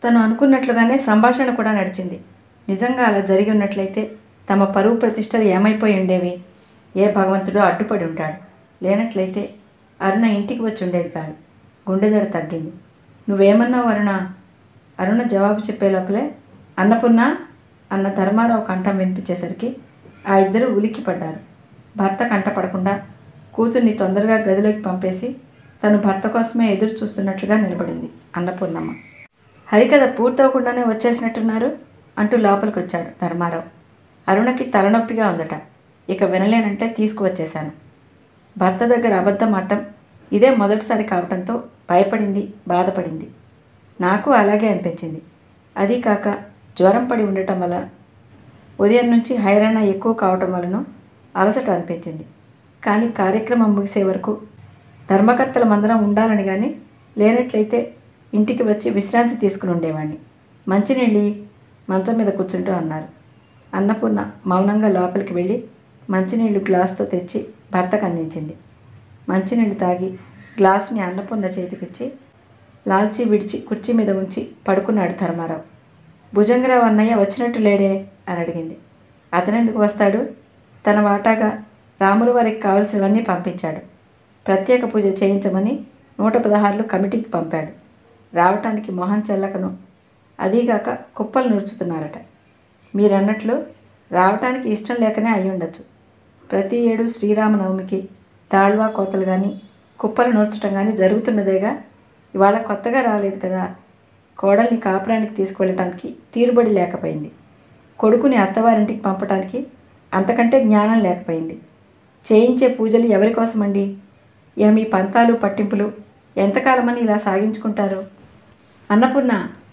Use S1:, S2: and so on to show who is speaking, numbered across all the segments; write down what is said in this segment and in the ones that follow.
S1: తను అనుకున్నట్లుగానే సంభాషణ కూడా నడిచింది నిజంగా అలా జరిగి ఉన్నట్లయితే తమ పరువు ప్రతిష్టలు ఏమైపోయి ఉండేవి ఏ భగవంతుడో అడ్డుపడి ఉంటాడు లేనట్లయితే అరుణ ఇంటికి వచ్చి ఉండేది కాదు గుండెదడ తగ్గింది నువ్వేమన్నావు అరుణ అరుణ జవాబు చెప్పే లోపలే అన్నపూర్ణ అన్న ధర్మారావు కంఠం వినిపించేసరికి ఆ ఇద్దరు ఉలిక్కి పడ్డారు భర్త కంటపడకుండా కూతుర్ని తొందరగా గదిలోకి పంపేసి తను భర్త కోసమే ఎదురు చూస్తున్నట్లుగా నిలబడింది అన్నపూర్ణమ్మ హరికథ పూర్తవకుండానే వచ్చేసినట్టున్నారు అంటూ లోపలికి వచ్చాడు ధర్మారావు అరుణకి తలనొప్పిగా ఉందట ఇక వినలేనంటే తీసుకువచ్చేశాను భర్త దగ్గర అబద్ధం ఆడటం ఇదే మొదటిసారి కావటంతో భయపడింది బాధపడింది నాకు అలాగే అనిపించింది అది కాక జ్వరం పడి ఉండటం వల్ల ఉదయం నుంచి హైరాణ ఎక్కువ కావటం వలన అలసట అనిపించింది కానీ కార్యక్రమం ముగిసే వరకు ధర్మకర్తల మందరం ఉండాలని కానీ లేనట్లయితే ఇంటికి వచ్చి విశ్రాంతి తీసుకుని ఉండేవాడిని మంచినీళ్ళి మంచం మీద కూర్చుంటూ అన్నారు అన్నపూర్ణ మౌనంగా లోపలికి వెళ్ళి మంచినీళ్ళు గ్లాసుతో తెచ్చి భర్తకు అందించింది మంచినీళ్ళు తాగి గ్లాసుని అన్నపూర్ణ చేతికిచ్చి లాల్చీ విడిచి కుర్చీ మీద ఉంచి పడుకున్నాడు ధర్మారావు భుజంగరావు అన్నయ్య వచ్చినట్టు లేడే అని అడిగింది అతనెందుకు వస్తాడు తన వాటాగా రాముల వారికి కావలసినవన్నీ పంపించాడు ప్రత్యేక పూజ చేయించమని నూట పదహారులు కమిటీకి పంపాడు రావటానికి మొహం చెల్లకను అదీగాక కుప్పలు నూర్చుతున్నారట మీరన్నట్లు రావటానికి ఇష్టం లేకనే అయి ఉండొచ్చు ప్రతి ఏడు శ్రీరామనవమికి తాళ్వా కోతలు కానీ కుప్పలు నూర్చడం కానీ జరుగుతున్నదేగా ఇవాళ కొత్తగా రాలేదు కదా కోడల్ని కాపురానికి తీసుకువెళ్ళటానికి తీరుబడి లేకపోయింది కొడుకుని అత్తవారింటికి పంపటానికి అంతకంటే జ్ఞానం లేకపోయింది చేయించే పూజలు ఎవరి కోసమండి ఇక మీ పంతాలు పట్టింపులు ఎంతకాలమని ఇలా సాగించుకుంటారు అన్నపూర్ణ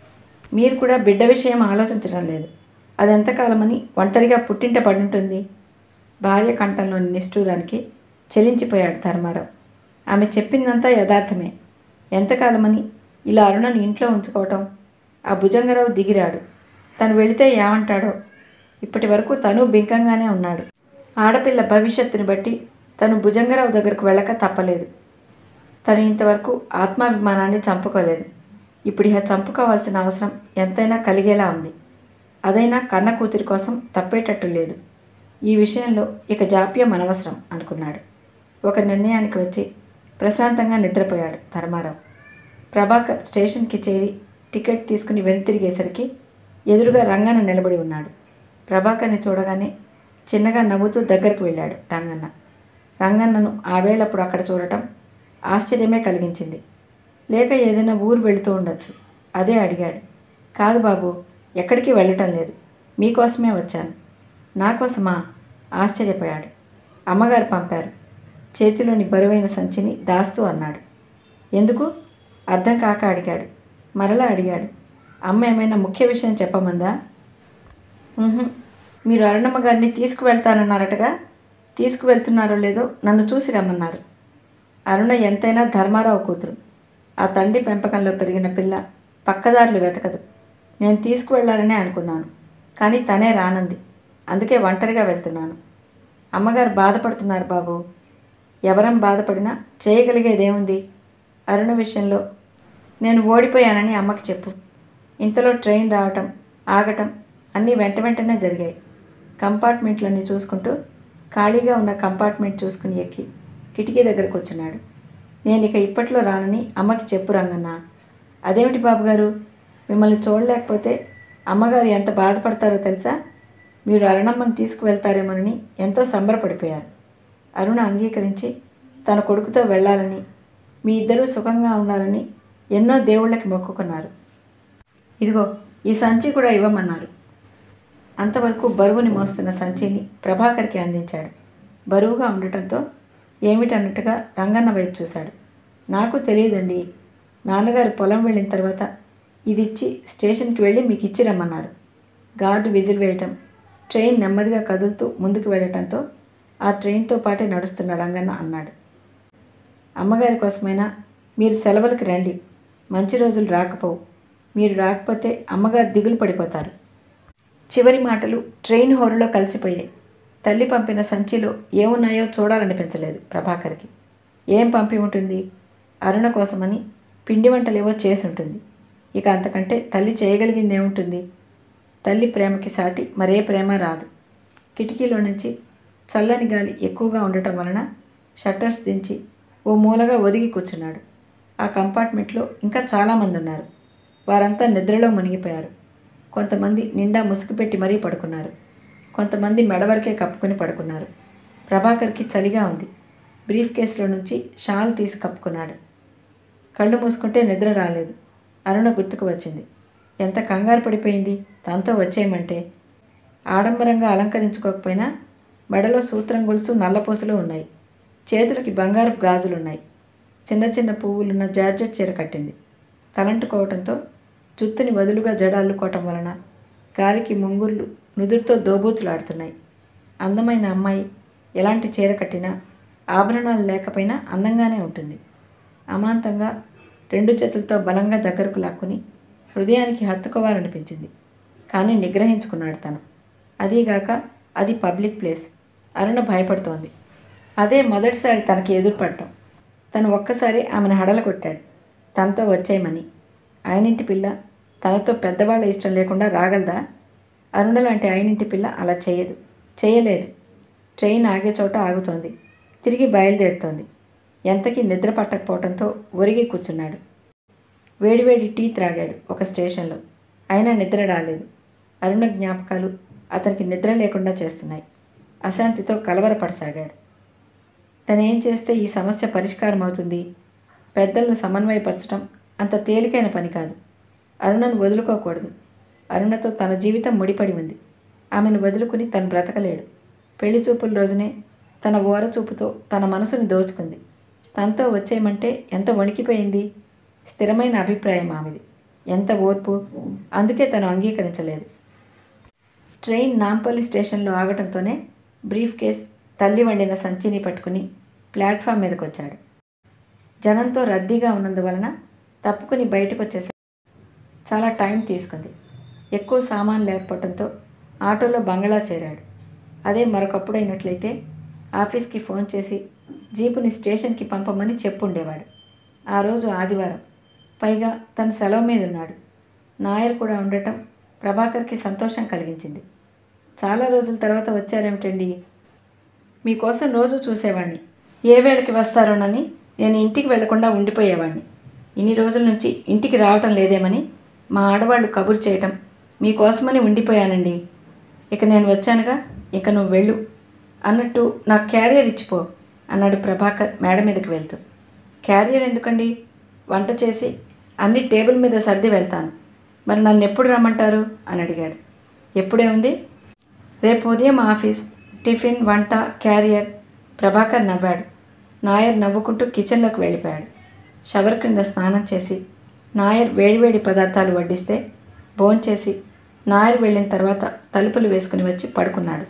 S1: మీరు కూడా బిడ్డ విషయం ఆలోచించడం లేదు అది ఎంతకాలమని ఒంటరిగా పుట్టింట పడుంటుంది భార్య కంఠంలోని నిష్ఠూరానికి చెలించిపోయాడు ధర్మారావు ఆమె చెప్పిందంతా యథార్థమే ఎంతకాలమని ఇలా అరుణను ఇంట్లో ఉంచుకోవటం ఆ భుజంగరావు దిగిరాడు తను వెళితే ఏమంటాడో ఇప్పటి వరకు తను బింకంగానే ఉన్నాడు ఆడపిల్ల భవిష్యత్తుని బట్టి తను భుజంగరావు దగ్గరకు వెళ్ళక తప్పలేదు తను ఇంతవరకు ఆత్మాభిమానాన్ని చంపుకోలేదు ఇప్పుడు ఇహ చంపుకోవాల్సిన అవసరం ఎంతైనా కలిగేలా ఉంది అదైనా కన్న కూతురి కోసం తప్పేటట్టు లేదు ఈ విషయంలో ఇక జాప్యం అనవసరం అనుకున్నాడు ఒక నిర్ణయానికి వచ్చి ప్రశాంతంగా నిద్రపోయాడు ధర్మారావు ప్రభాకర్ స్టేషన్కి చేరి టికెట్ తీసుకుని వెనుతిరిగేసరికి ఎదురుగా రంగన్న నిలబడి ఉన్నాడు ప్రభాకర్ని చూడగానే చిన్నగా నవ్వుతూ దగ్గరకు వెళ్ళాడు రంగన్న రంగన్నను ఆ వేళప్పుడు అక్కడ చూడటం ఆశ్చర్యమే కలిగించింది లేక ఏదైనా ఊరు వెళుతూ ఉండొచ్చు అదే అడిగాడు కాదు బాబు ఎక్కడికి వెళ్ళటం లేదు మీకోసమే వచ్చాను నా కోసమా ఆశ్చర్యపోయాడు అమ్మగారు పంపారు చేతిలోని బరువైన సంచిని దాస్తూ అన్నాడు ఎందుకు అర్థం కాక అడిగాడు మరలా అడిగాడు అమ్మ ఏమైనా ముఖ్య విషయం చెప్పమందా "ఉహుం. మీరు అరుణమ్మ గారిని తీసుకువెళ్తానన్నారటగా తీసుకువెళ్తున్నారో లేదో నన్ను చూసి రమ్మన్నారు అరుణ ఎంతైనా ధర్మారావు కూతురు ఆ తండ్రి పెంపకంలో పెరిగిన పిల్ల పక్కదారులు వెతకదు నేను తీసుకువెళ్ళాలనే అనుకున్నాను కానీ తనే రానంది అందుకే ఒంటరిగా వెళ్తున్నాను అమ్మగారు బాధపడుతున్నారు బాబు ఎవరం బాధపడినా చేయగలిగేదేముంది అరుణ విషయంలో నేను ఓడిపోయానని అమ్మకి చెప్పు ఇంతలో ట్రైన్ రావటం ఆగటం అన్నీ వెంట వెంటనే జరిగాయి కంపార్ట్మెంట్లన్నీ చూసుకుంటూ ఖాళీగా ఉన్న కంపార్ట్మెంట్ చూసుకుని ఎక్కి కిటికీ దగ్గర కూర్చున్నాడు నేను ఇక ఇప్పట్లో రానని అమ్మకి చెప్పు రంగన్న అదేమిటి బాబుగారు మిమ్మల్ని చూడలేకపోతే అమ్మగారు ఎంత బాధపడతారో తెలుసా మీరు అరుణమ్మని తీసుకువెళ్తారేమోనని ఎంతో సంబరపడిపోయారు అరుణ అంగీకరించి తన కొడుకుతో వెళ్ళాలని మీ ఇద్దరూ సుఖంగా ఉండాలని ఎన్నో దేవుళ్ళకి మొక్కుకున్నారు ఇదిగో ఈ సంచి కూడా ఇవ్వమన్నారు అంతవరకు బరువుని మోస్తున్న సంచిని ప్రభాకర్కి అందించాడు బరువుగా ఉండటంతో ఏమిటన్నట్టుగా రంగన్న వైపు చూశాడు నాకు తెలియదండి నాన్నగారు పొలం వెళ్ళిన తర్వాత ఇది ఇచ్చి స్టేషన్కి వెళ్ళి మీకు ఇచ్చి రమ్మన్నారు గార్డు విజిల్ వేయటం ట్రైన్ నెమ్మదిగా కదులుతూ ముందుకు వెళ్ళటంతో ఆ ట్రైన్తో పాటే నడుస్తున్న రంగన్న అన్నాడు అమ్మగారి కోసమైనా మీరు సెలవులకు రండి మంచి రోజులు రాకపోవు మీరు రాకపోతే అమ్మగారు దిగులు పడిపోతారు చివరి మాటలు ట్రైన్ హోరులో కలిసిపోయాయి తల్లి పంపిన సంచిలో ఏమున్నాయో చూడాలనిపించలేదు ప్రభాకర్కి ఏం పంపి ఉంటుంది అరుణ కోసమని పిండి వంటలేవో చేసి ఉంటుంది ఇక అంతకంటే తల్లి చేయగలిగింది ఏముంటుంది తల్లి ప్రేమకి సాటి మరే ప్రేమ రాదు కిటికీలో నుంచి చల్లని గాలి ఎక్కువగా ఉండటం వలన షట్టర్స్ దించి ఓ మూలగా ఒదిగి కూర్చున్నాడు ఆ కంపార్ట్మెంట్లో ఇంకా చాలామంది ఉన్నారు వారంతా నిద్రలో మునిగిపోయారు కొంతమంది నిండా ముసుగు పెట్టి మరీ పడుకున్నారు కొంతమంది మెడవరకే కప్పుకొని పడుకున్నారు ప్రభాకర్కి చలిగా ఉంది బ్రీఫ్ కేసులో నుంచి షాల్ తీసి కప్పుకున్నాడు కళ్ళు మూసుకుంటే నిద్ర రాలేదు అరుణ గుర్తుకు వచ్చింది ఎంత కంగారు పడిపోయింది తనతో వచ్చేయమంటే ఆడంబరంగా అలంకరించుకోకపోయినా మెడలో సూత్రం గొలుసు నల్లపూసలు ఉన్నాయి చేతులకి బంగారపు గాజులున్నాయి చిన్న చిన్న పువ్వులున్న జార్జెట్ చీర కట్టింది తలంటుకోవటంతో జుత్తుని వదులుగా జడాల్లుకోవటం వలన గాలికి ముంగుర్లు నుదురుతో దోబూచులాడుతున్నాయి అందమైన అమ్మాయి ఎలాంటి చీర కట్టినా ఆభరణాలు లేకపోయినా అందంగానే ఉంటుంది అమాంతంగా రెండు చేతులతో బలంగా దగ్గరకు లాక్కుని హృదయానికి హత్తుకోవాలనిపించింది కానీ నిగ్రహించుకున్నాడు తను అదీగాక అది పబ్లిక్ ప్లేస్ అరుణ భయపడుతోంది అదే మొదటిసారి తనకి ఎదురుపడటం తను ఒక్కసారి ఆమెను హడల కొట్టాడు తనతో వచ్చేయమని ఆయనింటి పిల్ల తనతో పెద్దవాళ్ళ ఇష్టం లేకుండా రాగలదా అరుణ లాంటి ఆయనింటి పిల్ల అలా చేయదు చేయలేదు ట్రైన్ ఆగే చోట ఆగుతోంది తిరిగి బయలుదేరుతోంది ఎంతకీ నిద్ర పట్టకపోవడంతో ఒరిగి కూర్చున్నాడు వేడివేడి టీ త్రాగాడు ఒక స్టేషన్లో అయినా నిద్ర రాలేదు అరుణ జ్ఞాపకాలు అతనికి నిద్ర లేకుండా చేస్తున్నాయి అశాంతితో కలవరపడసాగాడు తనేం చేస్తే ఈ సమస్య పరిష్కారం అవుతుంది పెద్దలను సమన్వయపరచడం అంత తేలికైన పని కాదు అరుణను వదులుకోకూడదు అరుణతో తన జీవితం ముడిపడి ఉంది ఆమెను వదులుకుని తను బ్రతకలేడు పెళ్లి చూపుల రోజునే తన ఓర చూపుతో తన మనసుని దోచుకుంది తనతో వచ్చేయమంటే ఎంత వణికిపోయింది స్థిరమైన అభిప్రాయం ఆమెది ఎంత ఓర్పు అందుకే తను అంగీకరించలేదు ట్రైన్ నాంపల్లి స్టేషన్లో ఆగటంతోనే బ్రీఫ్ కేస్ తల్లి వండిన సంచిని పట్టుకుని ప్లాట్ఫామ్ మీదకి వచ్చాడు జనంతో రద్దీగా ఉన్నందువలన తప్పుకుని బయటకు వచ్చేసాడు చాలా టైం తీసుకుంది ఎక్కువ సామాన్ లేకపోవడంతో ఆటోలో బంగళా చేరాడు అదే మరొకప్పుడైనట్లయితే ఆఫీస్కి ఫోన్ చేసి జీపుని స్టేషన్కి పంపమని చెప్పుండేవాడు ఆ రోజు ఆదివారం పైగా తను సెలవు మీద ఉన్నాడు నాయర్ కూడా ఉండటం ప్రభాకర్కి సంతోషం కలిగించింది చాలా రోజుల తర్వాత వచ్చారేమిటండి మీకోసం రోజు చూసేవాడిని ఏ వేళకి వస్తారోనని నేను ఇంటికి వెళ్లకుండా ఉండిపోయేవాడిని ఇన్ని రోజుల నుంచి ఇంటికి రావటం లేదేమని మా ఆడవాళ్ళు కబురు చేయటం మీకోసమని ఉండిపోయానండి ఇక నేను వచ్చానుగా ఇక నువ్వు వెళ్ళు అన్నట్టు నాకు క్యారియర్ ఇచ్చిపో అన్నాడు ప్రభాకర్ మేడ మీదకి వెళ్తూ క్యారియర్ ఎందుకండి వంట చేసి అన్ని టేబుల్ మీద సర్ది వెళ్తాను మరి నన్ను ఎప్పుడు రమ్మంటారు అని అడిగాడు ఎప్పుడే ఉంది రేపు ఉదయం ఆఫీస్ టిఫిన్ వంట క్యారియర్ ప్రభాకర్ నవ్వాడు నాయర్ నవ్వుకుంటూ కిచెన్లోకి వెళ్ళిపోయాడు షవర్ క్రింద స్నానం చేసి నాయర్ వేడివేడి పదార్థాలు వడ్డిస్తే భోంచేసి నాయర్ వెళ్ళిన తర్వాత తలుపులు వేసుకుని వచ్చి పడుకున్నాడు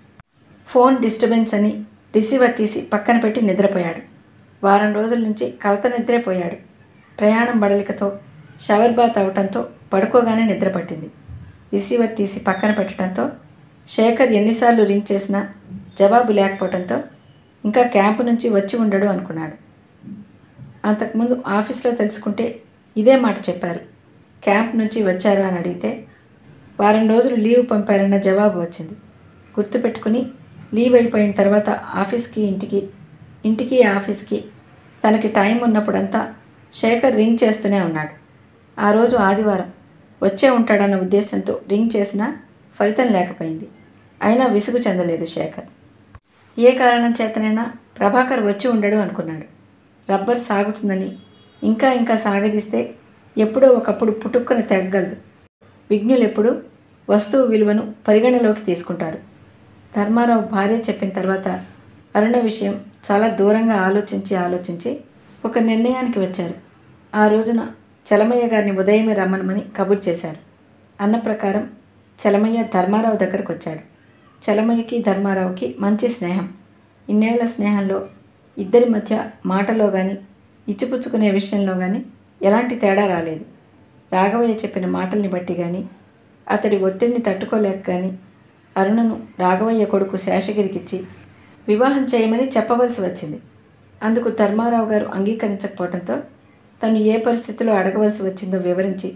S1: ఫోన్ డిస్టర్బెన్స్ అని రిసీవర్ తీసి పక్కన పెట్టి నిద్రపోయాడు వారం రోజుల నుంచి కలత నిద్రే పోయాడు ప్రయాణం బడలికతో షవర్ బాత్ అవటంతో పడుకోగానే నిద్ర పట్టింది రిసీవర్ తీసి పక్కన పెట్టడంతో శేఖర్ ఎన్నిసార్లు రింగ్ చేసినా జవాబు లేకపోవడంతో ఇంకా క్యాంపు నుంచి వచ్చి ఉండడు అనుకున్నాడు అంతకుముందు ఆఫీస్లో తెలుసుకుంటే ఇదే మాట చెప్పారు క్యాంప్ నుంచి వచ్చారా అని అడిగితే వారం రోజులు లీవ్ పంపారన్న జవాబు వచ్చింది గుర్తుపెట్టుకుని లీవ్ అయిపోయిన తర్వాత ఆఫీస్కి ఇంటికి ఇంటికి ఆఫీస్కి తనకి టైం ఉన్నప్పుడంతా శేఖర్ రింగ్ చేస్తూనే ఉన్నాడు ఆ రోజు ఆదివారం వచ్చే ఉంటాడన్న ఉద్దేశంతో రింగ్ చేసినా ఫలితం లేకపోయింది అయినా విసుగు చెందలేదు శేఖర్ ఏ కారణం చేతనైనా ప్రభాకర్ వచ్చి ఉండడు అనుకున్నాడు రబ్బర్ సాగుతుందని ఇంకా ఇంకా సాగదీస్తే ఎప్పుడో ఒకప్పుడు పుట్టుక్కున తెగగలదు విఘ్నులు ఎప్పుడు వస్తువు విలువను పరిగణలోకి తీసుకుంటారు ధర్మారావు భార్య చెప్పిన తర్వాత అరుణ విషయం చాలా దూరంగా ఆలోచించి ఆలోచించి ఒక నిర్ణయానికి వచ్చారు ఆ రోజున చలమయ్య గారిని ఉదయమే రమ్మనమని కబురు చేశారు అన్న ప్రకారం చలమయ్య ధర్మారావు దగ్గరకు వచ్చాడు చలమయ్యకి ధర్మారావుకి మంచి స్నేహం ఇన్నేళ్ల స్నేహంలో ఇద్దరి మధ్య మాటలో కానీ ఇచ్చిపుచ్చుకునే విషయంలో కానీ ఎలాంటి తేడా రాలేదు రాఘవయ్య చెప్పిన మాటల్ని బట్టి కానీ అతడి ఒత్తిడిని తట్టుకోలేక కానీ అరుణను రాఘవయ్య కొడుకు శేషగిరికిచ్చి వివాహం చేయమని చెప్పవలసి వచ్చింది అందుకు ధర్మారావు గారు అంగీకరించకపోవడంతో తను ఏ పరిస్థితిలో అడగవలసి వచ్చిందో వివరించి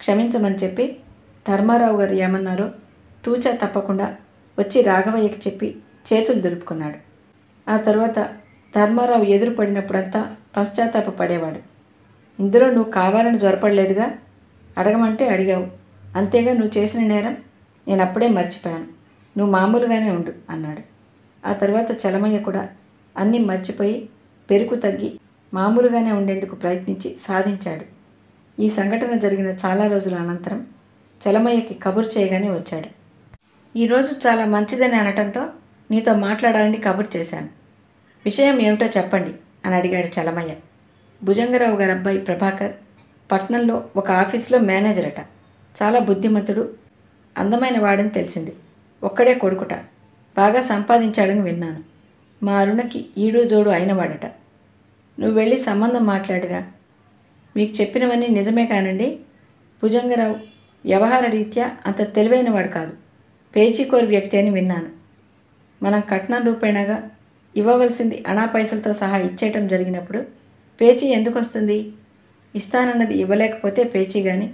S1: క్షమించమని చెప్పి ధర్మారావు గారు ఏమన్నారో తూచా తప్పకుండా వచ్చి రాఘవయ్యకి చెప్పి చేతులు దులుపుకున్నాడు ఆ తర్వాత ధర్మారావు ఎదురు పడినప్పుడంతా పశ్చాత్తాప పడేవాడు ఇందులో నువ్వు కావాలని జొరపడలేదుగా అడగమంటే అడిగావు అంతేగా నువ్వు చేసిన నేరం నేను అప్పుడే మర్చిపోయాను నువ్వు మామూలుగానే ఉండు అన్నాడు ఆ తర్వాత చలమయ్య కూడా అన్నీ మర్చిపోయి పెరుకు తగ్గి మామూలుగానే ఉండేందుకు ప్రయత్నించి సాధించాడు ఈ సంఘటన జరిగిన చాలా రోజుల అనంతరం చలమయ్యకి కబురు చేయగానే వచ్చాడు ఈరోజు చాలా మంచిదని అనటంతో నీతో మాట్లాడాలని కబురు చేశాను విషయం ఏమిటో చెప్పండి అని అడిగాడు చలమయ్య భుజంగరావు గారి అబ్బాయి ప్రభాకర్ పట్నంలో ఒక ఆఫీసులో మేనేజర్ అట చాలా బుద్ధిమంతుడు అందమైన వాడని తెలిసింది ఒక్కడే కొడుకుట బాగా సంపాదించాడని విన్నాను మా అరుణకి ఈడు జోడు అయినవాడట నువ్వు వెళ్ళి సంబంధం మాట్లాడిరా మీకు చెప్పినవన్నీ నిజమే కానండి భుజంగరావు వ్యవహార రీత్యా అంత తెలివైనవాడు కాదు పేచీకోరు వ్యక్తి అని విన్నాను మనం కట్నం రూపేణగా ఇవ్వవలసింది అనా పైసలతో సహా ఇచ్చేయటం జరిగినప్పుడు పేచీ ఎందుకు వస్తుంది ఇస్తానన్నది ఇవ్వలేకపోతే పేచీ కానీ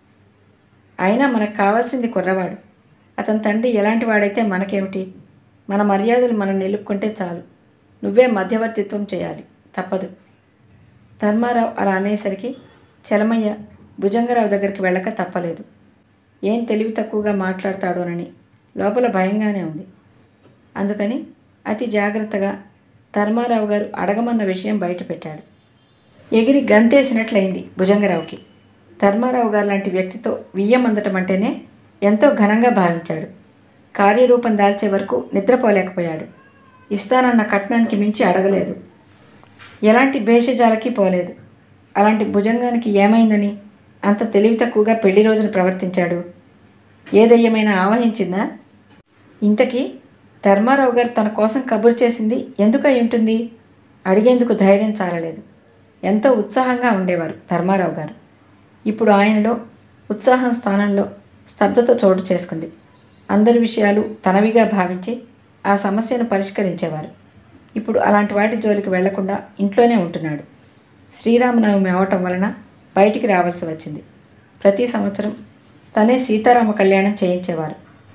S1: అయినా మనకు కావాల్సింది కుర్రవాడు అతని తండ్రి ఎలాంటి వాడైతే మనకేమిటి మన మర్యాదలు మనం నిలుపుకుంటే చాలు నువ్వే మధ్యవర్తిత్వం చేయాలి తప్పదు ధర్మారావు అలా అనేసరికి చలమయ్య భుజంగరావు దగ్గరికి వెళ్ళక తప్పలేదు ఏం తెలివి తక్కువగా మాట్లాడతాడోనని లోపల భయంగానే ఉంది అందుకని అతి జాగ్రత్తగా ధర్మారావు గారు అడగమన్న విషయం బయటపెట్టాడు ఎగిరి గంతేసినట్లయింది భుజంగరావుకి ధర్మారావు గారు లాంటి వ్యక్తితో వియ్యం అందటం అంటేనే ఎంతో ఘనంగా భావించాడు కార్యరూపం దాల్చే వరకు నిద్రపోలేకపోయాడు ఇస్తానన్న కట్నానికి మించి అడగలేదు ఎలాంటి భేషజాలకి పోలేదు అలాంటి భుజంగానికి ఏమైందని అంత తెలివి తక్కువగా పెళ్లి రోజున ప్రవర్తించాడు ఏ దయ్యమైనా ఆవహించిందా ఇంతకీ ధర్మారావు గారు తన కోసం కబురు చేసింది ఎందుకు అయి ఉంటుంది అడిగేందుకు ధైర్యం చాలలేదు ఎంతో ఉత్సాహంగా ఉండేవారు ధర్మారావు గారు ఇప్పుడు ఆయనలో ఉత్సాహం స్థానంలో స్తబ్దత చోటు చేసుకుంది అందరి విషయాలు తనవిగా భావించి ఆ సమస్యను పరిష్కరించేవారు ఇప్పుడు అలాంటి వాటి జోలికి వెళ్లకుండా ఇంట్లోనే ఉంటున్నాడు శ్రీరామనవమి అవటం వలన బయటికి రావాల్సి వచ్చింది ప్రతి సంవత్సరం తనే సీతారామ కళ్యాణం చేయించేవారు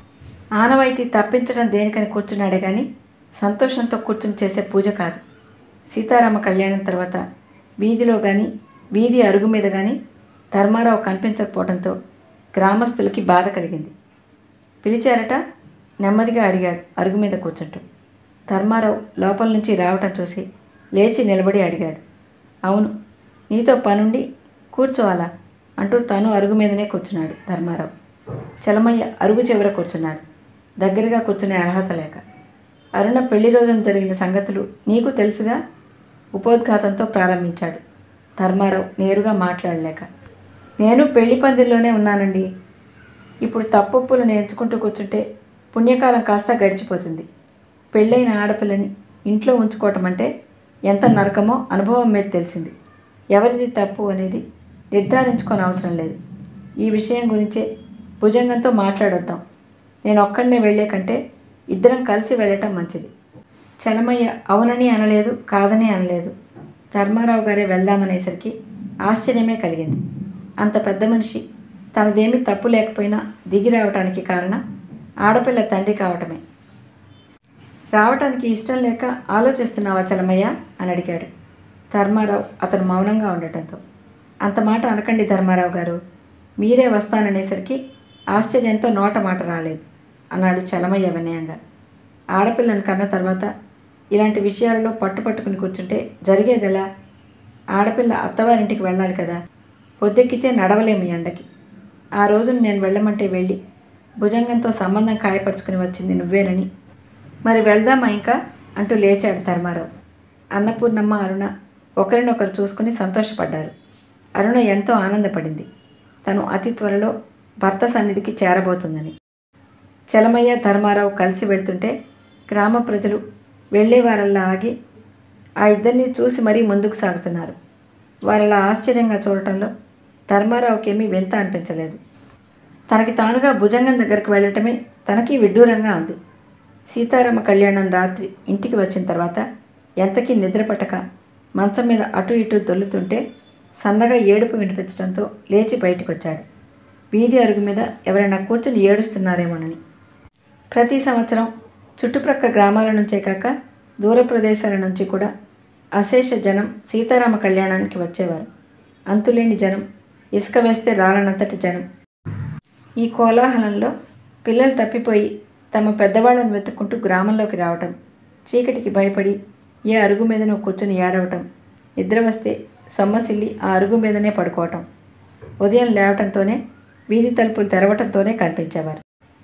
S1: ఆనవాయితీ తప్పించడం దేనికని కూర్చున్నాడే కానీ సంతోషంతో కూర్చుని చేసే పూజ కాదు సీతారామ కళ్యాణం తర్వాత వీధిలో కానీ వీధి అరుగు మీద కానీ ధర్మారావు కనిపించకపోవడంతో గ్రామస్తులకి బాధ కలిగింది పిలిచారట నెమ్మదిగా అడిగాడు అరుగు మీద కూర్చుంటూ ధర్మారావు లోపల నుంచి రావటం చూసి లేచి నిలబడి అడిగాడు అవును నీతో పనుండి కూర్చోవాలా అంటూ తను అరుగు మీదనే కూర్చున్నాడు ధర్మారావు చలమయ్య అరుగు చివర కూర్చున్నాడు దగ్గరగా కూర్చునే అర్హత లేక అరుణ పెళ్లి రోజున జరిగిన సంగతులు నీకు తెలుసుగా ఉపోద్ఘాతంతో ప్రారంభించాడు ధర్మారావు నేరుగా మాట్లాడలేక నేను పెళ్లి పందిల్లోనే ఉన్నానండి ఇప్పుడు తప్పొప్పులు నేర్చుకుంటూ కూర్చుంటే పుణ్యకాలం కాస్త గడిచిపోతుంది పెళ్ళైన ఆడపిల్లని ఇంట్లో ఉంచుకోవటం అంటే ఎంత నరకమో అనుభవం మీద తెలిసింది ఎవరిది తప్పు అనేది నిర్ధారించుకోని అవసరం లేదు ఈ విషయం గురించే భుజంగంతో మాట్లాడొద్దాం నేను ఒక్కడనే వెళ్ళే కంటే ఇద్దరం కలిసి వెళ్ళటం మంచిది చలమయ్య అవునని అనలేదు కాదని అనలేదు ధర్మారావు గారే వెళ్దామనేసరికి ఆశ్చర్యమే కలిగింది అంత పెద్ద మనిషి తనదేమీ తప్పు లేకపోయినా దిగి రావటానికి కారణం ఆడపిల్ల తండ్రి కావటమే రావటానికి ఇష్టం లేక ఆలోచిస్తున్నావా చలమయ్య అని అడిగాడు ధర్మారావు అతను మౌనంగా ఉండటంతో అంత మాట అనకండి ధర్మారావు గారు మీరే వస్తాననేసరికి ఆశ్చర్యంతో నోట మాట రాలేదు అన్నాడు చలమయ్య వినయంగా ఆడపిల్లను కన్న తర్వాత ఇలాంటి విషయాలలో పట్టుపట్టుకుని కూర్చుంటే జరిగేదెలా ఆడపిల్ల అత్తవారింటికి వెళ్ళాలి కదా పొద్దెక్కితే నడవలేము ఎండకి ఆ రోజున నేను వెళ్ళమంటే వెళ్ళి భుజంగంతో సంబంధం ఖాయపరుచుకుని వచ్చింది నువ్వేనని మరి వెళ్దామా ఇంకా అంటూ లేచాడు ధర్మారావు అన్నపూర్ణమ్మ అరుణ ఒకరినొకరు చూసుకుని సంతోషపడ్డారు అరుణ ఎంతో ఆనందపడింది తను అతి త్వరలో భర్త సన్నిధికి చేరబోతుందని చలమయ్య ధర్మారావు కలిసి వెళ్తుంటే గ్రామ ప్రజలు వెళ్ళేవారల్లా ఆగి ఆ ఇద్దరిని చూసి మరీ ముందుకు సాగుతున్నారు వారిలా ఆశ్చర్యంగా చూడటంలో ధర్మారావుకేమీ వింత అనిపించలేదు తనకి తానుగా భుజంగం దగ్గరికి వెళ్ళటమే తనకి విడ్డూరంగా ఉంది సీతారామ కళ్యాణం రాత్రి ఇంటికి వచ్చిన తర్వాత ఎంతకీ నిద్రపట్టక మంచం మీద అటు ఇటు దొల్లుతుంటే సన్నగా ఏడుపు వినిపించడంతో లేచి బయటకు వచ్చాడు వీధి అరుగు మీద ఎవరైనా కూర్చుని ఏడుస్తున్నారేమోనని ప్రతి సంవత్సరం చుట్టుప్రక్క గ్రామాల నుంచే కాక దూర ప్రదేశాల నుంచి కూడా అశేష జనం సీతారామ కళ్యాణానికి వచ్చేవారు అంతులేని జనం ఇసుక వేస్తే రాలనంతటి జనం ఈ కోలాహలంలో పిల్లలు తప్పిపోయి తమ పెద్దవాళ్ళని వెతుక్కుంటూ గ్రామంలోకి రావటం చీకటికి భయపడి ఏ అరుగు మీదనో కూర్చుని ఏడవటం నిద్ర వస్తే సొమ్మసిల్లి ఆ అరుగు మీదనే పడుకోవటం ఉదయం లేవటంతోనే వీధి తలుపులు తెరవటంతోనే కనిపించేవారు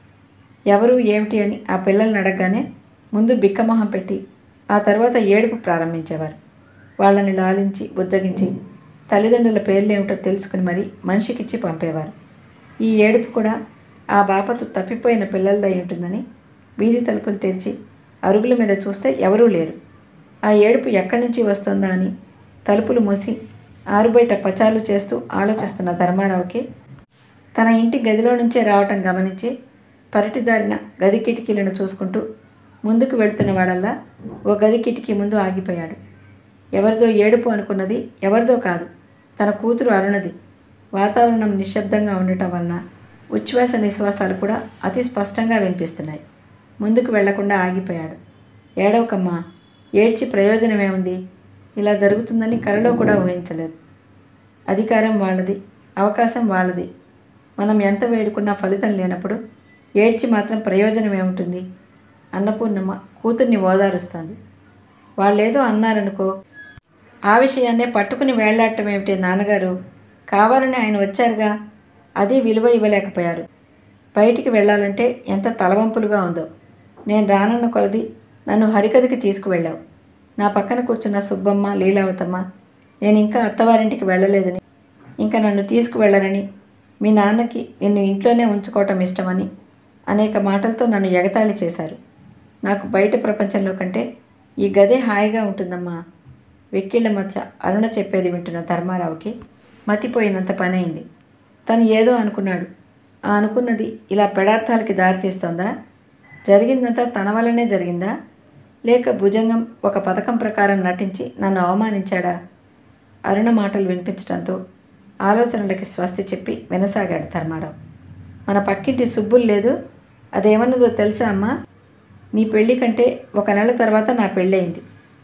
S1: ఎవరు ఏమిటి అని ఆ పిల్లల్ని అడగగానే ముందు బిక్కమొహం పెట్టి ఆ తర్వాత ఏడుపు ప్రారంభించేవారు వాళ్ళని లాలించి బుజ్జగించి తల్లిదండ్రుల పేర్లేమిటో తెలుసుకుని మరీ మనిషికిచ్చి పంపేవారు ఈ ఏడుపు కూడా ఆ బాపతు తప్పిపోయిన పిల్లలదై ఉంటుందని వీధి తలుపులు తెరిచి అరుగుల మీద చూస్తే ఎవరూ లేరు ఆ ఏడుపు ఎక్కడి నుంచి వస్తుందా అని తలుపులు మూసి ఆరుబయట పచాలు చేస్తూ ఆలోచిస్తున్న ధర్మారావుకి తన ఇంటి గదిలో నుంచే రావటం గమనించి పరటిదారిన గది కిటికీలను చూసుకుంటూ ముందుకు వెళుతున్న వాడల్లా ఓ గది కిటికీ ముందు ఆగిపోయాడు ఎవరిదో ఏడుపు అనుకున్నది ఎవరిదో కాదు తన కూతురు అరుణది వాతావరణం నిశ్శబ్దంగా ఉండటం వలన ఉచ్ఛ్వాస నిశ్వాసాలు కూడా అతి స్పష్టంగా వినిపిస్తున్నాయి ముందుకు వెళ్లకుండా ఆగిపోయాడు ఏడవకమ్మా ఏడ్చి ప్రయోజనమేముంది ఇలా జరుగుతుందని కలలో కూడా ఊహించలేదు అధికారం వాళ్ళది అవకాశం వాళ్ళది మనం ఎంత వేడుకున్నా ఫలితం లేనప్పుడు ఏడ్చి మాత్రం ప్రయోజనం ఏముంటుంది అన్నపూర్ణమ్మ కూతుర్ని ఓదారుస్తుంది వాళ్ళేదో అన్నారనుకో ఆ విషయాన్నే పట్టుకుని వేళ్లాడటం ఏమిటి నాన్నగారు కావాలని ఆయన వచ్చారుగా అది విలువ ఇవ్వలేకపోయారు బయటికి వెళ్ళాలంటే ఎంత తలవంపులుగా ఉందో నేను రానన్న కొలది నన్ను హరికథకి తీసుకువెళ్ళావు నా పక్కన కూర్చున్న సుబ్బమ్మ లీలావతమ్మ నేను ఇంకా అత్తవారింటికి వెళ్ళలేదని ఇంకా నన్ను తీసుకువెళ్ళరని మీ నాన్నకి నిన్ను ఇంట్లోనే ఉంచుకోవటం ఇష్టమని అనేక మాటలతో నన్ను ఎగతాళి చేశారు నాకు బయట ప్రపంచంలో కంటే ఈ గదే హాయిగా ఉంటుందమ్మా వెక్కిళ్ళ మధ్య అరుణ చెప్పేది వింటున్న ధర్మారావుకి మతిపోయినంత పని అయింది తను ఏదో అనుకున్నాడు ఆ అనుకున్నది ఇలా పెడార్థాలకి దారితీస్తోందా జరిగిందంతా తన వల్లనే జరిగిందా లేక భుజంగం ఒక పథకం ప్రకారం నటించి నన్ను అవమానించాడా అరుణ మాటలు వినిపించడంతో ఆలోచనలకి స్వస్తి చెప్పి వినసాగాడు ధర్మారావు మన పక్కింటి సుబ్బులు లేదు అదేమన్నదో తెలుసా అమ్మా నీ పెళ్లి కంటే ఒక నెల తర్వాత నా పెళ్ళయింది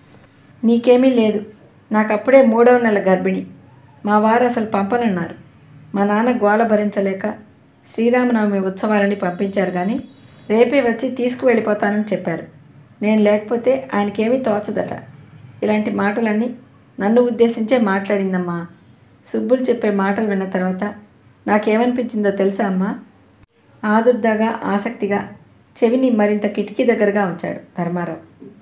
S1: నీకేమీ లేదు నాకప్పుడే మూడవ నెల గర్భిణి మా వారు అసలు పంపనన్నారు మా నాన్న గోల భరించలేక శ్రీరామనవమి ఉత్సవాలని పంపించారు కానీ రేపే వచ్చి తీసుకువెళ్ళిపోతానని చెప్పారు నేను లేకపోతే ఆయనకేమీ తోచదట ఇలాంటి మాటలన్నీ నన్ను ఉద్దేశించే మాట్లాడిందమ్మా సుబ్బులు చెప్పే మాటలు విన్న తర్వాత నాకేమనిపించిందో తెలుసా అమ్మా ఆదుర్దాగా ఆసక్తిగా చెవిని మరింత కిటికీ దగ్గరగా ఉంచాడు ధర్మారావు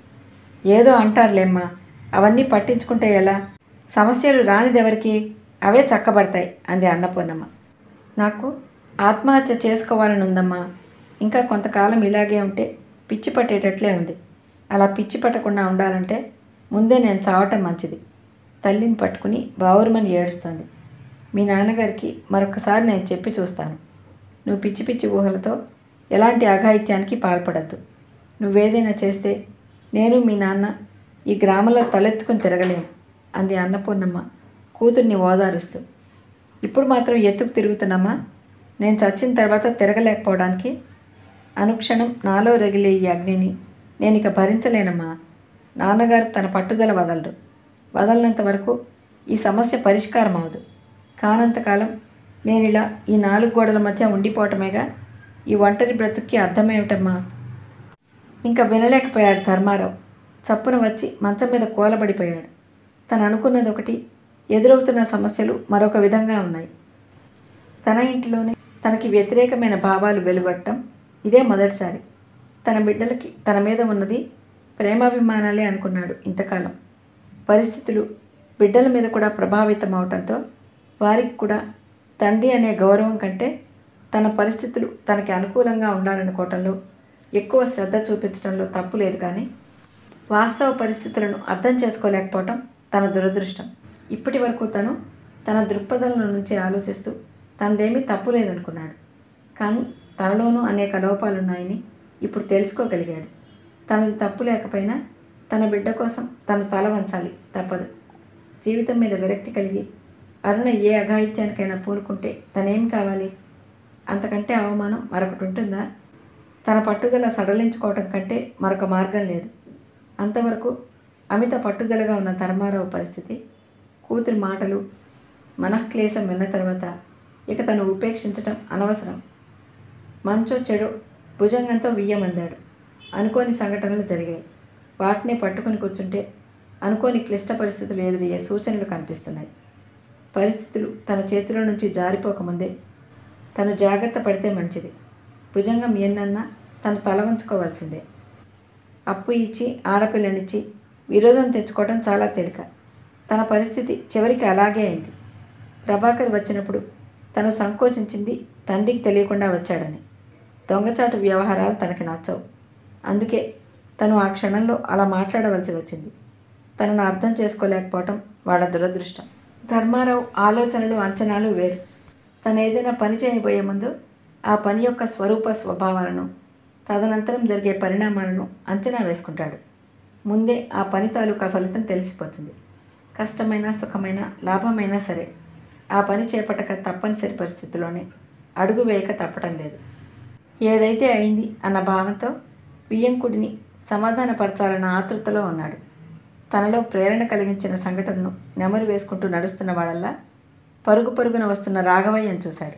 S1: ఏదో అంటారులేమ్మా అవన్నీ పట్టించుకుంటే ఎలా సమస్యలు రానిదెవరికి అవే చక్కబడతాయి అంది అన్నపూర్ణమ్మ నాకు ఆత్మహత్య చేసుకోవాలని ఉందమ్మా ఇంకా కొంతకాలం ఇలాగే ఉంటే పిచ్చి పట్టేటట్లే ఉంది అలా పిచ్చి పట్టకుండా ఉండాలంటే ముందే నేను చావటం మంచిది తల్లిని పట్టుకుని బావురుమని ఏడుస్తుంది మీ నాన్నగారికి మరొకసారి నేను చెప్పి చూస్తాను నువ్వు పిచ్చి పిచ్చి ఊహలతో ఎలాంటి అఘాయిత్యానికి పాల్పడద్దు నువ్వేదైనా చేస్తే నేను మీ నాన్న ఈ గ్రామంలో తలెత్తుకుని తిరగలేము అంది అన్నపూర్ణమ్మ కూతుర్ని ఓదారుస్తూ ఇప్పుడు మాత్రం ఎత్తుకు తిరుగుతున్నామా నేను చచ్చిన తర్వాత తిరగలేకపోవడానికి అనుక్షణం నాలో రగిలే ఈ అగ్నిని నేను ఇక భరించలేనమ్మా నాన్నగారు తన పట్టుదల వదలరు వదలనంత వరకు ఈ సమస్య పరిష్కారం అవదు కానంతకాలం నేను ఇలా ఈ నాలుగు గోడల మధ్య ఉండిపోవటమేగా ఈ ఒంటరి బ్రతుక్కి అర్థమేమిటమ్మా ఇంకా వినలేకపోయాడు ధర్మారావు చప్పున వచ్చి మంచం మీద కూలబడిపోయాడు తను అనుకున్నది ఒకటి ఎదురవుతున్న సమస్యలు మరొక విధంగా ఉన్నాయి తన ఇంటిలోనే తనకి వ్యతిరేకమైన భావాలు వెలువడటం ఇదే మొదటిసారి తన బిడ్డలకి తన మీద ఉన్నది ప్రేమాభిమానాలే అనుకున్నాడు ఇంతకాలం పరిస్థితులు బిడ్డల మీద కూడా ప్రభావితం అవటంతో వారికి కూడా తండ్రి అనే గౌరవం కంటే తన పరిస్థితులు తనకి అనుకూలంగా ఉండాలనుకోవటంలో ఎక్కువ శ్రద్ధ చూపించడంలో తప్పు లేదు కానీ వాస్తవ పరిస్థితులను అర్థం చేసుకోలేకపోవటం తన దురదృష్టం ఇప్పటి వరకు తను తన దృక్పథంలో నుంచి ఆలోచిస్తూ తనదేమీ తప్పు లేదనుకున్నాడు కానీ తనలోనూ అనేక లోపాలున్నాయని ఇప్పుడు తెలుసుకోగలిగాడు తనది తప్పు లేకపోయినా తన బిడ్డ కోసం తను తల వంచాలి తప్పదు జీవితం మీద విరక్తి కలిగి అరుణ ఏ అఘాయిత్యానికైనా పూనుకుంటే తనేం కావాలి అంతకంటే అవమానం మరొకటి ఉంటుందా తన పట్టుదల సడలించుకోవటం కంటే మరొక మార్గం లేదు అంతవరకు అమిత పట్టుదలగా ఉన్న ధర్మారావు పరిస్థితి కూతురి మాటలు మనఃక్లేశం విన్న తర్వాత ఇక తను ఉపేక్షించటం అనవసరం మంచో చెడు భుజంగంతో వియ్యమందాడు అనుకోని సంఘటనలు జరిగాయి వాటినే పట్టుకుని కూర్చుంటే అనుకోని క్లిష్ట పరిస్థితులు ఎదురయ్యే సూచనలు కనిపిస్తున్నాయి పరిస్థితులు తన చేతిలో నుంచి జారిపోకముందే తను జాగ్రత్త పడితే మంచిది భుజంగం ఎన్నన్నా తను తల వంచుకోవాల్సిందే అప్పు ఇచ్చి ఆడపిల్లనిచ్చి విరోధం తెచ్చుకోవడం చాలా తేలిక తన పరిస్థితి చివరికి అలాగే అయింది ప్రభాకర్ వచ్చినప్పుడు తను సంకోచించింది తండ్రికి తెలియకుండా వచ్చాడని దొంగచాటు వ్యవహారాలు తనకి నచ్చవు అందుకే తను ఆ క్షణంలో అలా మాట్లాడవలసి వచ్చింది తనను అర్థం చేసుకోలేకపోవటం వాళ్ళ దురదృష్టం ధర్మారావు ఆలోచనలు అంచనాలు వేరు తను ఏదైనా పని చేయబోయే ముందు ఆ పని యొక్క స్వరూప స్వభావాలను తదనంతరం జరిగే పరిణామాలను అంచనా వేసుకుంటాడు ముందే ఆ పని తాలూకా ఫలితం తెలిసిపోతుంది కష్టమైన సుఖమైన లాభమైనా సరే ఆ పని చేపట్టక తప్పనిసరి పరిస్థితిలోనే అడుగు వేయక తప్పటం లేదు ఏదైతే అయింది అన్న భావంతో బియ్యంకుడిని సమాధానపరచాలన్న ఆతృతలో ఉన్నాడు తనలో ప్రేరణ కలిగించిన సంఘటనను నెమరు వేసుకుంటూ నడుస్తున్న వాళ్ళల్లా పరుగు పరుగున వస్తున్న రాఘవయ్యను చూశాడు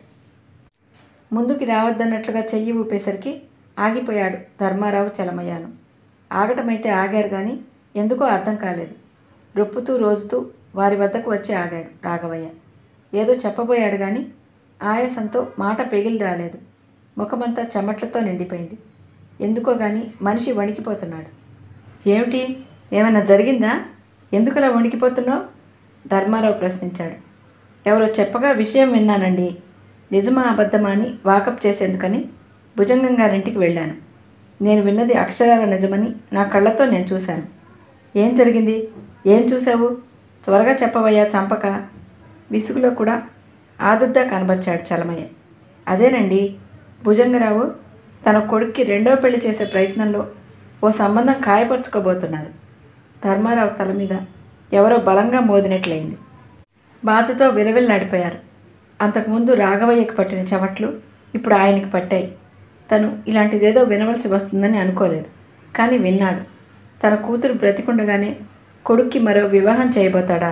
S1: ముందుకి రావద్దన్నట్లుగా చెయ్యి ఊపేసరికి ఆగిపోయాడు ధర్మారావు చలమయ్యాను ఆగటమైతే ఆగారు కానీ ఎందుకో అర్థం కాలేదు రొప్పుతూ రోజుతూ వారి వద్దకు వచ్చి ఆగాడు రాఘవయ్య ఏదో చెప్పబోయాడు కానీ ఆయాసంతో మాట పెగిలి రాలేదు ముఖమంతా చెమట్లతో నిండిపోయింది ఎందుకో కానీ మనిషి వణికిపోతున్నాడు ఏమిటి ఏమైనా జరిగిందా ఎందుకలా వణికిపోతున్నావు ధర్మారావు ప్రశ్నించాడు ఎవరో చెప్పగా విషయం విన్నానండి నిజమా అబద్ధమా అని వాకప్ చేసేందుకని భుజంగం గారింటికి వెళ్ళాను నేను విన్నది అక్షరాల నిజమని నా కళ్ళతో నేను చూశాను ఏం జరిగింది ఏం చూసావు త్వరగా చెప్పవయ్యా చంపక విసుగులో కూడా ఆదుర్దా కనబరిచాడు చలమయ్య అదేనండి భుజంగరావు తన కొడుక్కి రెండో పెళ్లి చేసే ప్రయత్నంలో ఓ సంబంధం ఖాయపరుచుకోబోతున్నారు ధర్మారావు తల మీద ఎవరో బలంగా మోదినట్లయింది బాధతో విలవిల్లాడిపోయారు అంతకుముందు రాఘవయ్యకి పట్టిన చెమట్లు ఇప్పుడు ఆయనకి పట్టాయి తను ఇలాంటిదేదో వినవలసి వస్తుందని అనుకోలేదు కానీ విన్నాడు తన కూతురు బ్రతికుండగానే కొడుక్కి మరో వివాహం చేయబోతాడా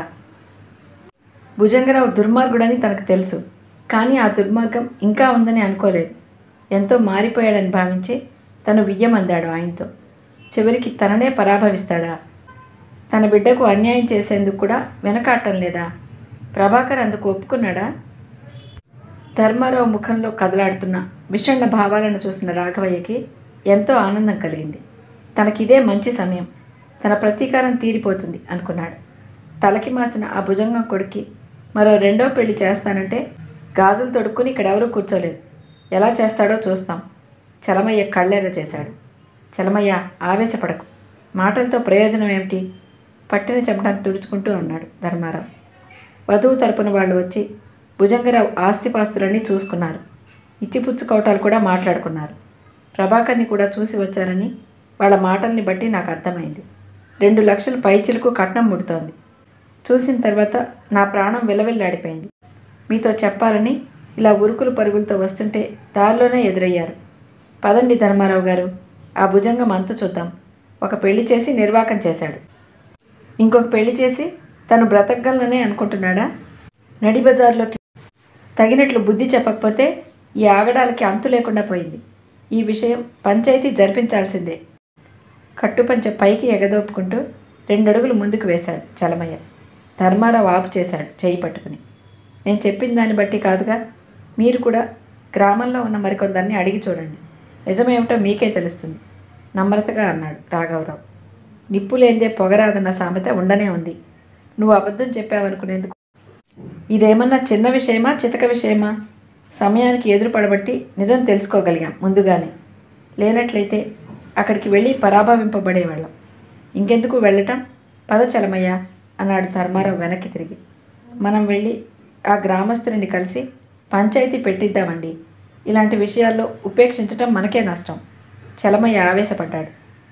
S1: భుజంగరావు దుర్మార్గుడని తనకు తెలుసు కానీ ఆ దుర్మార్గం ఇంకా ఉందని అనుకోలేదు ఎంతో మారిపోయాడని భావించి తను వియ్యమందాడు ఆయనతో చివరికి తననే పరాభవిస్తాడా తన బిడ్డకు అన్యాయం చేసేందుకు కూడా వెనకాటం లేదా ప్రభాకర్ అందుకు ఒప్పుకున్నాడా ధర్మారావు ముఖంలో కదలాడుతున్న విషణ్ణ భావాలను చూసిన రాఘవయ్యకి ఎంతో ఆనందం కలిగింది తనకిదే మంచి సమయం తన ప్రతీకారం తీరిపోతుంది అనుకున్నాడు తలకి మాసిన ఆ భుజంగం కొడుక్కి మరో రెండో పెళ్లి చేస్తానంటే గాజులు తొడుక్కుని ఇక్కడెవరూ కూర్చోలేదు ఎలా చేస్తాడో చూస్తాం చలమయ్య కళ్ళెర్ర చేశాడు చలమయ్య ఆవేశపడకు మాటలతో ప్రయోజనం ఏమిటి పట్టిన చెమటను తుడుచుకుంటూ అన్నాడు ధర్మారావు వధువు తరపున వాళ్ళు వచ్చి భుజంగరావు ఆస్తిపాస్తులన్నీ చూసుకున్నారు ఇచ్చిపుచ్చుకోవటాలు కూడా మాట్లాడుకున్నారు ప్రభాకర్ని కూడా చూసి వచ్చారని వాళ్ళ మాటల్ని బట్టి నాకు అర్థమైంది రెండు లక్షల పైచిలకు కట్నం ముడుతోంది చూసిన తర్వాత నా ప్రాణం విలవిల్లాడిపోయింది మీతో చెప్పాలని ఇలా ఉరుకులు పరుగులతో వస్తుంటే దారిలోనే ఎదురయ్యారు పదండి ధర్మారావు గారు ఆ భుజంగం అంతు చూద్దాం ఒక పెళ్లి చేసి నిర్వాకం చేశాడు ఇంకొక పెళ్లి చేసి తను బ్రతకగలననే అనుకుంటున్నాడా నడి బజార్లోకి తగినట్లు బుద్ధి చెప్పకపోతే ఈ ఆగడాలకి అంతు లేకుండా పోయింది ఈ విషయం పంచాయతీ జరిపించాల్సిందే కట్టుపంచ పైకి ఎగదోపుకుంటూ రెండడుగులు ముందుకు వేశాడు చలమయ్య ధర్మారావు ఆపు చేశాడు చేయి పట్టుకుని నేను చెప్పిన దాన్ని బట్టి కాదుగా మీరు కూడా గ్రామంలో ఉన్న మరికొందరిని అడిగి చూడండి నిజమేమిటో మీకే తెలుస్తుంది నమ్రతగా అన్నాడు రాఘవరావు నిప్పు లేందే పొగరాదన్న సామెత ఉండనే ఉంది నువ్వు అబద్ధం చెప్పావనుకునేందుకు ఇదేమన్నా చిన్న విషయమా చితక విషయమా సమయానికి ఎదురు పడబట్టి నిజం తెలుసుకోగలిగాం ముందుగానే లేనట్లయితే అక్కడికి వెళ్ళి పరాభవింపబడేవాళ్ళం ఇంకెందుకు వెళ్ళటం పద చలమయ్య అన్నాడు ధర్మారావు వెనక్కి తిరిగి మనం వెళ్ళి ఆ గ్రామస్తుని కలిసి పంచాయతీ పెట్టిద్దామండి ఇలాంటి విషయాల్లో ఉపేక్షించటం మనకే నష్టం చలమయ్య ఆవేశపడ్డాడు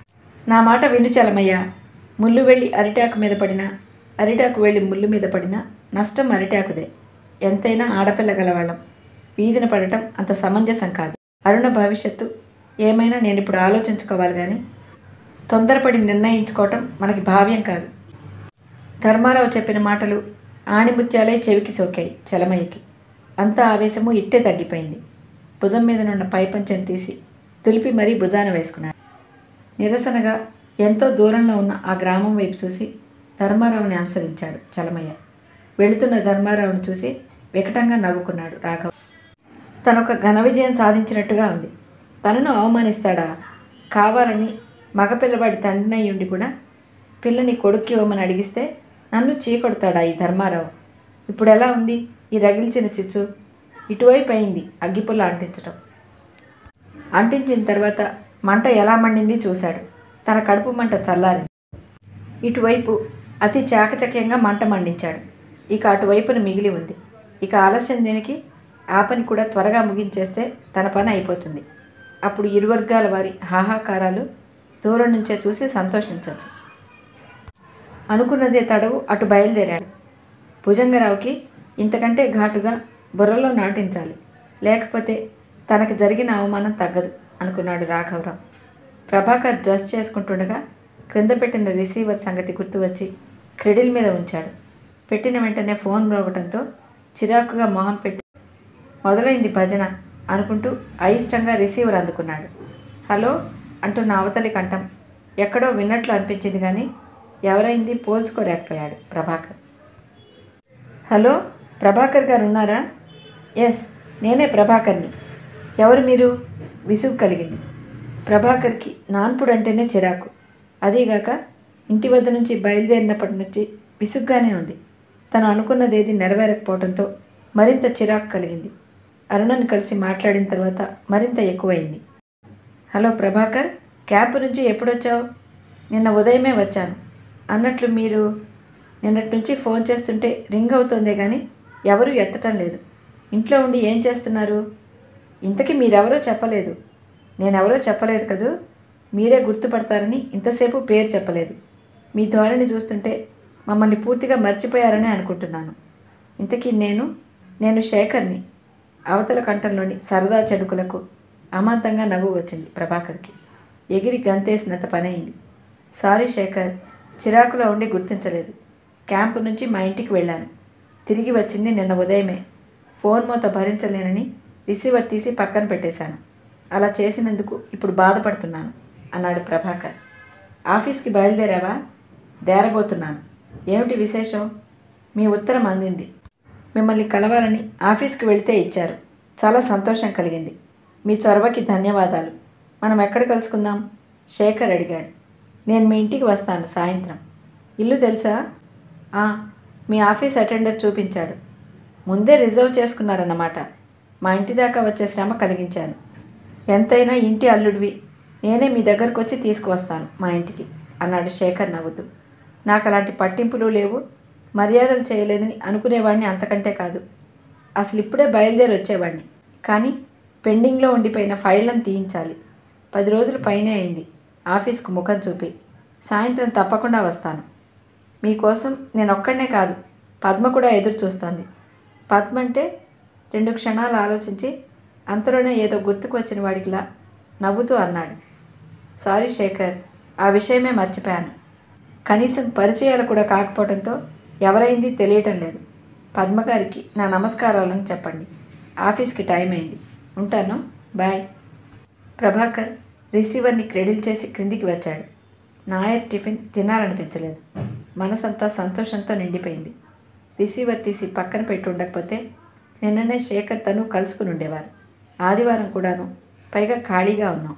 S1: నా మాట విను చలమయ్య ముళ్ళు వెళ్ళి అరిటాకు మీద పడినా అరిటాకు వెళ్ళి ముళ్ళు మీద పడినా నష్టం అరిటాకుదే ఎంతైనా ఆడపిల్ల గలవాళ్ళం వీధిన పడటం అంత సమంజసం కాదు అరుణ భవిష్యత్తు ఏమైనా నేను ఇప్పుడు ఆలోచించుకోవాలి కానీ తొందరపడి నిర్ణయించుకోవటం మనకి భావ్యం కాదు ధర్మారావు చెప్పిన మాటలు ఆణిముత్యాలై చెవికి సోకాయి చలమయ్యకి అంత ఆవేశము ఇట్టే తగ్గిపోయింది భుజం మీద నున్న పైపంచెను తీసి తులిపి మరీ భుజాన వేసుకున్నాడు నిరసనగా ఎంతో దూరంలో ఉన్న ఆ గ్రామం వైపు చూసి ధర్మారావుని అనుసరించాడు చలమయ్య వెళుతున్న ధర్మారావుని చూసి వికటంగా నవ్వుకున్నాడు రాఘవ్ తనొక ఘన విజయం సాధించినట్టుగా ఉంది తనను అవమానిస్తాడా కావాలని మగపిల్లవాడి తండ్రినై ఉండి కూడా పిల్లని కొడుక్కి ఇవ్వమని అడిగిస్తే నన్ను చీకొడతాడా ఈ ధర్మారావు ఇప్పుడు ఎలా ఉంది ఈ రగిల్చిన చిచ్చు ఇటువైపు అయింది అగ్గిపుల్ల అంటించటం అంటించిన తర్వాత మంట ఎలా మండింది చూశాడు తన కడుపు మంట చల్లారింది ఇటువైపు అతి చాకచక్యంగా మంట మండించాడు ఇక అటువైపున మిగిలి ఉంది ఇక ఆలస్యం దేనికి ఆ పని కూడా త్వరగా ముగించేస్తే తన పని అయిపోతుంది అప్పుడు ఇరు వర్గాల వారి హాహాకారాలు దూరం నుంచే చూసి సంతోషించవచ్చు అనుకున్నదే తడవు అటు బయలుదేరాడు భుజంగరావుకి ఇంతకంటే ఘాటుగా బుర్రలో నాటించాలి లేకపోతే తనకు జరిగిన అవమానం తగ్గదు అనుకున్నాడు రాఘవరావు ప్రభాకర్ డ్రెస్ చేసుకుంటుండగా క్రింద పెట్టిన రిసీవర్ సంగతి గుర్తు వచ్చి క్రెడిల్ మీద ఉంచాడు పెట్టిన వెంటనే ఫోన్ మ్రోగటంతో చిరాకుగా మొహం పెట్టి మొదలైంది భజన అనుకుంటూ అయిష్టంగా రిసీవర్ అందుకున్నాడు హలో అంటున్న అవతలి కంఠం ఎక్కడో విన్నట్లు అనిపించింది కానీ ఎవరైంది పోల్చుకోలేకపోయాడు ప్రభాకర్ హలో ప్రభాకర్ గారు ఉన్నారా ఎస్ నేనే ప్రభాకర్ని ఎవరు మీరు విసుగు కలిగింది ప్రభాకర్కి నాన్పుడు అంటేనే చిరాకు అదీగాక ఇంటి వద్ద నుంచి బయలుదేరినప్పటి నుంచి విసుగ్గానే ఉంది తను అనుకున్నదేది నెరవేరకపోవడంతో మరింత చిరాకు కలిగింది అరుణను కలిసి మాట్లాడిన తర్వాత మరింత ఎక్కువైంది హలో ప్రభాకర్ క్యాంపు నుంచి ఎప్పుడొచ్చావు నిన్న ఉదయమే వచ్చాను అన్నట్లు మీరు నిన్నటి నుంచి ఫోన్ చేస్తుంటే రింగ్ అవుతోందే కానీ ఎవరూ ఎత్తటం లేదు ఇంట్లో ఉండి ఏం చేస్తున్నారు ఇంతకీ మీరెవరో చెప్పలేదు నేనెవరో చెప్పలేదు కదూ మీరే గుర్తుపడతారని ఇంతసేపు పేరు చెప్పలేదు మీ ధోరణి చూస్తుంటే మమ్మల్ని పూర్తిగా మర్చిపోయారని అనుకుంటున్నాను ఇంతకీ నేను నేను శేఖర్ని అవతల కంఠంలోని సరదా చెడుకులకు అమాంతంగా నవ్వు వచ్చింది ప్రభాకర్కి ఎగిరి గంతేసినంత పనైంది సారీ శేఖర్ చిరాకులో ఉండి గుర్తించలేదు క్యాంపు నుంచి మా ఇంటికి వెళ్ళాను తిరిగి వచ్చింది నిన్న ఉదయమే ఫోన్ మూత భరించలేనని రిసీవర్ తీసి పక్కన పెట్టేశాను అలా చేసినందుకు ఇప్పుడు బాధపడుతున్నాను అన్నాడు ప్రభాకర్ ఆఫీస్కి బయలుదేరావా దేరబోతున్నాను ఏమిటి విశేషం మీ ఉత్తరం అందింది మిమ్మల్ని కలవాలని ఆఫీస్కి వెళితే ఇచ్చారు చాలా సంతోషం కలిగింది మీ చొరవకి ధన్యవాదాలు మనం ఎక్కడ కలుసుకుందాం శేఖర్ అడిగాడు నేను మీ ఇంటికి వస్తాను సాయంత్రం ఇల్లు తెలుసా "ఆ, మీ ఆఫీస్ అటెండర్ చూపించాడు ముందే రిజర్వ్ చేసుకున్నారన్నమాట మా ఇంటి దాకా వచ్చే శ్రమ కలిగించాను ఎంతైనా ఇంటి అల్లుడివి నేనే మీ దగ్గరకు వచ్చి తీసుకువస్తాను మా ఇంటికి అన్నాడు శేఖర్ నవ్వుతూ నాకు అలాంటి పట్టింపులు లేవు మర్యాదలు చేయలేదని అనుకునేవాడిని అంతకంటే కాదు అసలు ఇప్పుడే బయలుదేరి వచ్చేవాడిని కానీ పెండింగ్లో ఉండిపోయిన ఫైళ్ళను తీయించాలి పది రోజుల పైనే అయింది ఆఫీస్కు ముఖం చూపి సాయంత్రం తప్పకుండా వస్తాను మీకోసం నేను ఒక్కడనే కాదు పద్మ కూడా ఎదురు చూస్తోంది పద్మ అంటే రెండు క్షణాలు ఆలోచించి అంతలోనే ఏదో గుర్తుకు వచ్చిన వాడికిలా నవ్వుతూ అన్నాడు సారీ శేఖర్ ఆ విషయమే మర్చిపోయాను కనీసం పరిచయాలు కూడా కాకపోవడంతో ఎవరైంది తెలియటం లేదు పద్మగారికి నా నమస్కారాలను చెప్పండి ఆఫీస్కి టైం అయింది ఉంటాను బాయ్ ప్రభాకర్ రిసీవర్ని క్రెడిల్ చేసి క్రిందికి వచ్చాడు నాయర్ టిఫిన్ తినాలనిపించలేదు మనసంతా సంతోషంతో నిండిపోయింది రిసీవర్ తీసి పక్కన పెట్టి ఉండకపోతే నిన్ననే శేఖర్ తను కలుసుకుని ఉండేవారు ఆదివారం కూడాను పైగా ఖాళీగా ఉన్నాం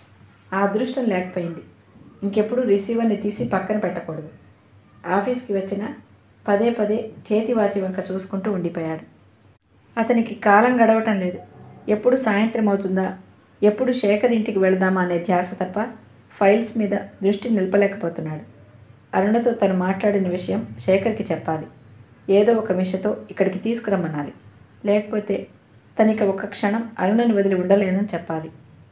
S1: ఆ అదృష్టం లేకపోయింది ఇంకెప్పుడు రిసీవర్ని తీసి పక్కన పెట్టకూడదు ఆఫీస్కి వచ్చిన పదే పదే చేతి వాచి వంక చూసుకుంటూ ఉండిపోయాడు అతనికి కాలం గడవటం లేదు ఎప్పుడు సాయంత్రం అవుతుందా ఎప్పుడు శేఖర్ ఇంటికి వెళదామా అనే ధ్యాస తప్ప ఫైల్స్ మీద దృష్టి నిలపలేకపోతున్నాడు అరుణతో తను మాట్లాడిన విషయం శేఖర్కి చెప్పాలి ఏదో ఒక మిషతో ఇక్కడికి తీసుకురమ్మనాలి లేకపోతే తనిక ఒక్క క్షణం అరుణని వదిలి ఉండలేనని చెప్పాలి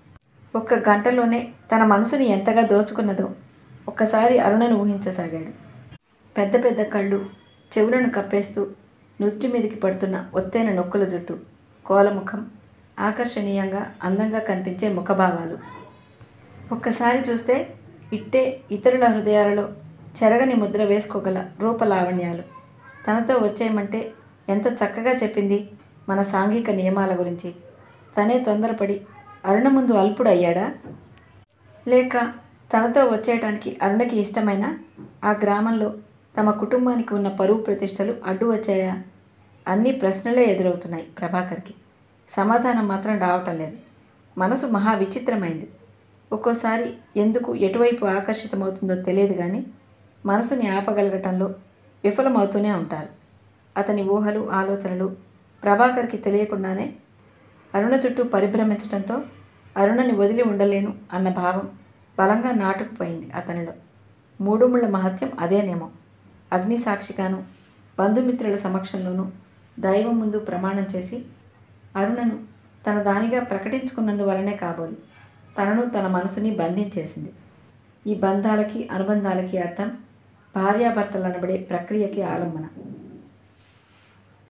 S1: ఒక్క గంటలోనే తన మనసుని ఎంతగా దోచుకున్నదో ఒక్కసారి అరుణను ఊహించసాగాడు పెద్ద పెద్ద కళ్ళు చెవులను కప్పేస్తూ నుత్తి మీదకి పడుతున్న ఒత్తైన నొక్కుల జుట్టు కోలముఖం ఆకర్షణీయంగా అందంగా కనిపించే ముఖభావాలు ఒక్కసారి చూస్తే ఇట్టే ఇతరుల హృదయాలలో చెరగని ముద్ర వేసుకోగల రూపలావణ్యాలు తనతో వచ్చేయమంటే ఎంత చక్కగా చెప్పింది మన సాంఘిక నియమాల గురించి తనే తొందరపడి అరుణ ముందు అల్పుడు అయ్యాడా లేక తనతో వచ్చేయటానికి అరుణకి ఇష్టమైన ఆ గ్రామంలో తమ కుటుంబానికి ఉన్న పరువు ప్రతిష్టలు అడ్డు వచ్చాయా అన్ని ప్రశ్నలే ఎదురవుతున్నాయి ప్రభాకర్కి సమాధానం మాత్రం రావటం లేదు మనసు మహా విచిత్రమైంది ఒక్కోసారి ఎందుకు ఎటువైపు ఆకర్షితమవుతుందో తెలియదు కానీ మనసుని ఆపగలగటంలో విఫలమవుతూనే ఉంటారు అతని ఊహలు ఆలోచనలు ప్రభాకర్కి తెలియకుండానే అరుణ చుట్టూ పరిభ్రమించడంతో అరుణని వదిలి ఉండలేను అన్న భావం బలంగా నాటుకుపోయింది అతనిలో మూడుముళ్ళ మహత్యం అదేనేమో అగ్ని సాక్షిగాను బంధుమిత్రుల సమక్షంలోనూ దైవం ముందు ప్రమాణం చేసి అరుణను తన దానిగా ప్రకటించుకున్నందువలనే కాబోలు తనను తన మనసుని బంధించేసింది ఈ బంధాలకి అనుబంధాలకి అర్థం భార్యాభర్తలు అనబడే ప్రక్రియకి ఆలంబన